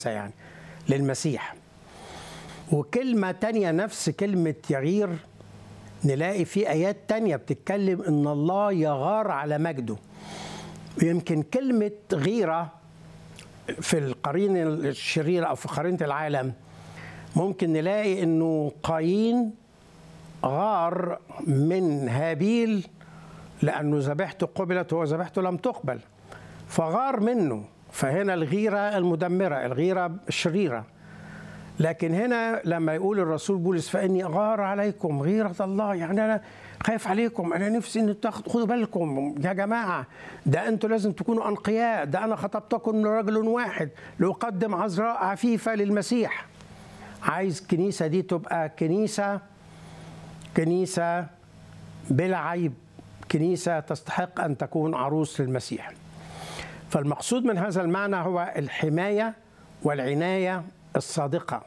يعني للمسيح وكلمة تانية نفس كلمة يغير نلاقي في آيات تانية بتتكلم إن الله يغار على مجده يمكن كلمة غيرة في القرين الشرير أو في قرينة العالم ممكن نلاقي إنه قايين غار من هابيل لأنه ذبيحته قبلت وهو ذبيحته لم تقبل فغار منه فهنا الغيرة المدمرة الغيرة الشريرة لكن هنا لما يقول الرسول بولس فإني أغار عليكم غيرة الله يعني أنا خايف عليكم أنا نفسي إن خدوا بالكم يا جماعة ده أنتوا لازم تكونوا أنقياء ده أنا خطبتكم من رجل واحد لأقدم عذراء عفيفة للمسيح عايز الكنيسة دي تبقى كنيسة كنيسة بلا عيب كنيسة تستحق أن تكون عروس للمسيح فالمقصود من هذا المعنى هو الحماية والعناية الصادقة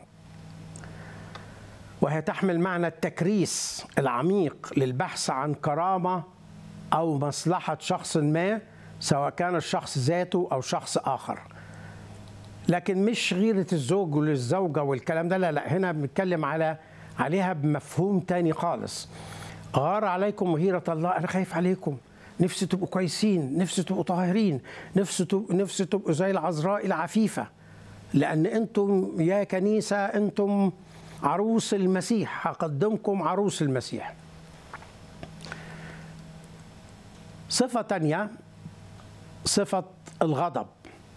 وهي تحمل معنى التكريس العميق للبحث عن كرامة أو مصلحة شخص ما سواء كان الشخص ذاته أو شخص آخر لكن مش غيرة الزوج للزوجة والكلام ده لا لا هنا بنتكلم على عليها بمفهوم تاني خالص غار عليكم غيرة الله أنا خايف عليكم نفسي تبقوا كويسين نفسي تبقوا طاهرين نفسي تبقوا, نفسي تبقوا زي العذراء العفيفة لأن أنتم يا كنيسة أنتم عروس المسيح هقدمكم عروس المسيح صفة تانية صفة الغضب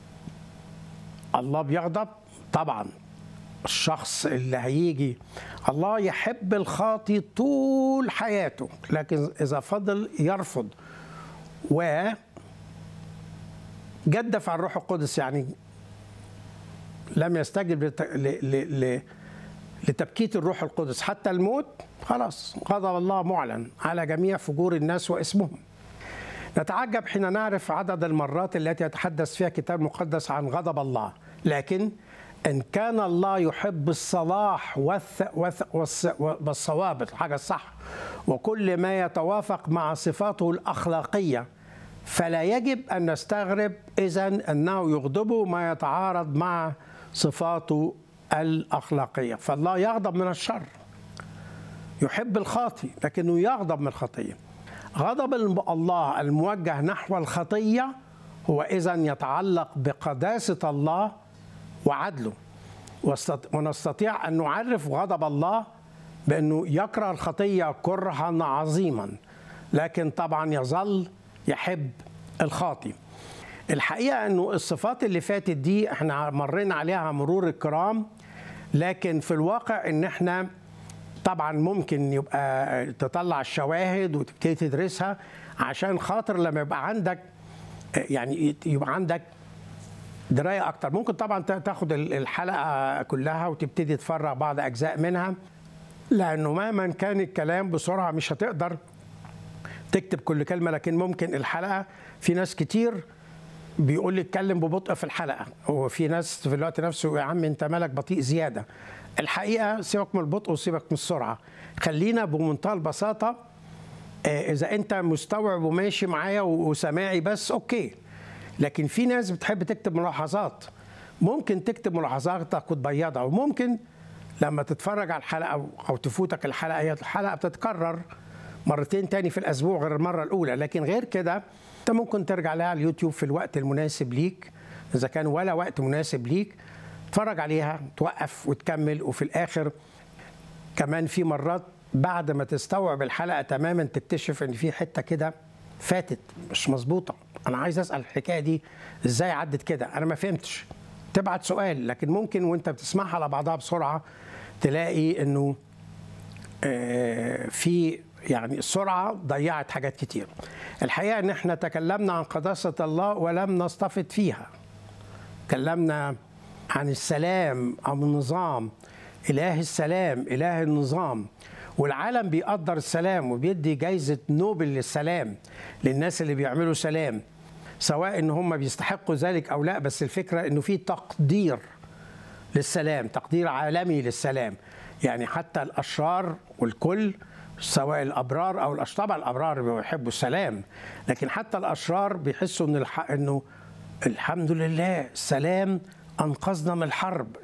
الله بيغضب طبعا الشخص اللي هيجي الله يحب الخاطي طول حياته لكن إذا فضل يرفض و جدف عن الروح القدس يعني لم يستجب لت... ل... ل... ل... لتبكيت الروح القدس حتى الموت خلاص غضب الله معلن على جميع فجور الناس واسمهم نتعجب حين نعرف عدد المرات التي يتحدث فيها كتاب مقدس عن غضب الله لكن إن كان الله يحب الصلاح والث... والث... والص... والصواب الحاجة الصح وكل ما يتوافق مع صفاته الأخلاقية فلا يجب أن نستغرب إذا أنه يغضبه ما يتعارض مع صفاته الأخلاقية فالله يغضب من الشر يحب الخاطي لكنه يغضب من الخطية غضب الله الموجه نحو الخطية هو إذا يتعلق بقداسة الله وعدله ونستطيع أن نعرف غضب الله بأنه يكره الخطية كرها عظيما لكن طبعا يظل يحب الخاطي الحقيقة أنه الصفات اللي فاتت دي احنا مرينا عليها مرور الكرام لكن في الواقع ان احنا طبعا ممكن يبقى تطلع الشواهد وتبتدي تدرسها عشان خاطر لما يبقى عندك يعني يبقى عندك درايه اكتر ممكن طبعا تاخد الحلقه كلها وتبتدي تفرغ بعض اجزاء منها لانه مهما كان الكلام بسرعه مش هتقدر تكتب كل كلمه لكن ممكن الحلقه في ناس كتير بيقول لي اتكلم ببطء في الحلقه وفي ناس في الوقت نفسه يا عم انت مالك بطيء زياده الحقيقه سيبك من البطء وسيبك من السرعه خلينا بمنتهى البساطه اذا انت مستوعب وماشي معايا وسامعي بس اوكي لكن في ناس بتحب تكتب ملاحظات ممكن تكتب ملاحظاتك وتبيضها وممكن لما تتفرج على الحلقه او تفوتك الحلقه هي الحلقه بتتكرر مرتين تاني في الاسبوع غير المره الاولى لكن غير كده انت ممكن ترجع لها على اليوتيوب في الوقت المناسب ليك اذا كان ولا وقت مناسب ليك تتفرج عليها توقف وتكمل وفي الاخر كمان في مرات بعد ما تستوعب الحلقه تماما تكتشف ان في حته كده فاتت مش مظبوطه انا عايز اسال الحكايه دي ازاي عدت كده انا ما فهمتش تبعت سؤال لكن ممكن وانت بتسمعها على بعضها بسرعه تلاقي انه في يعني السرعة ضيعت حاجات كتير الحقيقة ان احنا تكلمنا عن قداسة الله ولم نستفد فيها تكلمنا عن السلام أو النظام إله السلام إله النظام والعالم بيقدر السلام وبيدي جايزة نوبل للسلام للناس اللي بيعملوا سلام سواء ان هم بيستحقوا ذلك او لا بس الفكرة انه في تقدير للسلام تقدير عالمي للسلام يعني حتى الأشرار والكل سواء الابرار او الاشرار طبعا الابرار بيحبوا السلام لكن حتى الاشرار بيحسوا ان الح... انه الحمد لله السلام انقذنا من الحرب